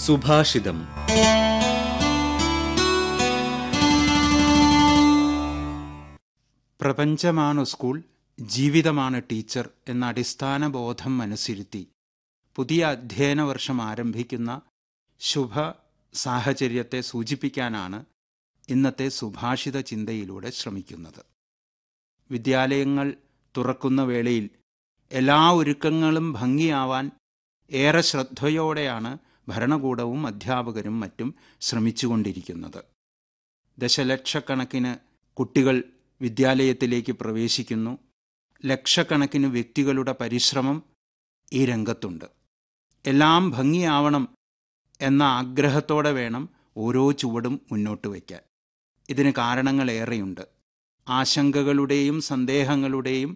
സുഭാഷിതം പ്രപഞ്ചമാണ് സ്കൂൾ ജീവിതമാണ് ടീച്ചർ എന്ന അടിസ്ഥാന ബോധം മനസ്സിരുത്തി പുതിയ അധ്യയന വർഷം ആരംഭിക്കുന്ന ശുഭ സാഹചര്യത്തെ സൂചിപ്പിക്കാനാണ് ഇന്നത്തെ സുഭാഷിത ചിന്തയിലൂടെ ശ്രമിക്കുന്നത് വിദ്യാലയങ്ങൾ തുറക്കുന്ന വേളയിൽ എല്ലാ ഒരുക്കങ്ങളും ഭംഗിയാവാൻ ഏറെ ശ്രദ്ധയോടെയാണ് ഭരണകൂടവും അധ്യാപകരും മറ്റും ശ്രമിച്ചുകൊണ്ടിരിക്കുന്നത് ദശലക്ഷക്കണക്കിന് കുട്ടികൾ വിദ്യാലയത്തിലേക്ക് പ്രവേശിക്കുന്നു ലക്ഷക്കണക്കിന് വ്യക്തികളുടെ പരിശ്രമം ഈ രംഗത്തുണ്ട് എല്ലാം ഭംഗിയാവണം എന്ന ആഗ്രഹത്തോടെ വേണം ഓരോ ചുവടും മുന്നോട്ട് വയ്ക്കാൻ ഇതിന് കാരണങ്ങൾ ഏറെയുണ്ട് ആശങ്കകളുടെയും സന്ദേഹങ്ങളുടെയും